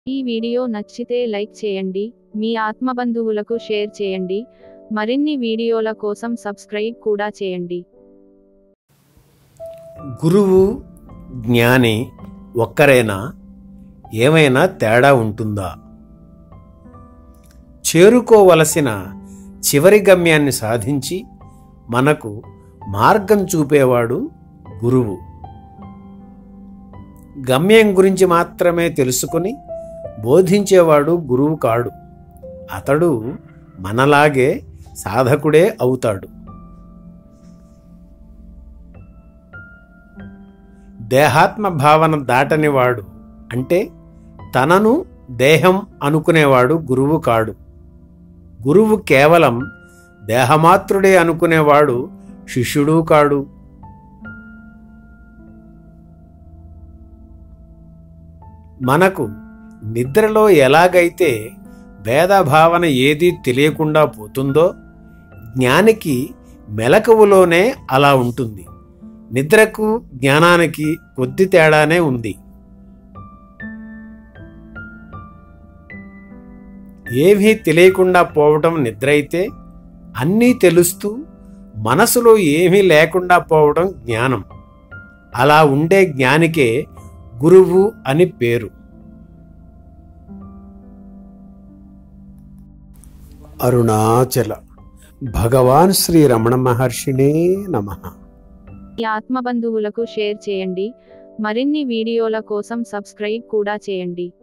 ఈ వీడియో నచ్చితే లైక్ చేయండి మీ ఆత్మబంధువులకు షేర్ చేయండి మరిన్ని వీడియోల కోసం సబ్స్క్రైబ్ కూడా చేయండి గురువు జ్ఞాని ఒక్కరేనా ఏమైనా తేడా ఉంటుందా చేరుకోవలసిన చివరి గమ్యాన్ని సాధించి మనకు మార్గం చూపేవాడు గురువు గమ్యం గురించి మాత్రమే తెలుసుకుని బోధించేవాడు గురువు కాడు అతడు మనలాగే సాధకుడే అవుతాడు దేహాత్మ భావన దాటనివాడు అంటే తనను దేహం అనుకునేవాడు గురువు కాడు గురువు కేవలం దేహమాత్రుడే అనుకునేవాడు శిష్యుడు కాడు మనకు నిద్రలో ఎలాగైతే భేదభావన ఏదీ తెలియకుండా పోతుందో జ్ఞానికి మెలకువలోనే అలా ఉంటుంది నిద్రకు జ్ఞానానికి కొద్ది తేడానే ఉంది ఏమీ తెలియకుండా పోవటం నిద్ర అయితే అన్నీ తెలుస్తూ మనసులో ఏమీ లేకుండా పోవడం జ్ఞానం అలా ఉండే జ్ఞానికే గురువు అని పేరు అరుణాచల భగవాన్ శ్రీ రమణ మహర్షినే నమః మీ ఆత్మబంధువులకు షేర్ చేయండి మరిన్ని వీడియోల కోసం సబ్స్క్రైబ్ కూడా చేయండి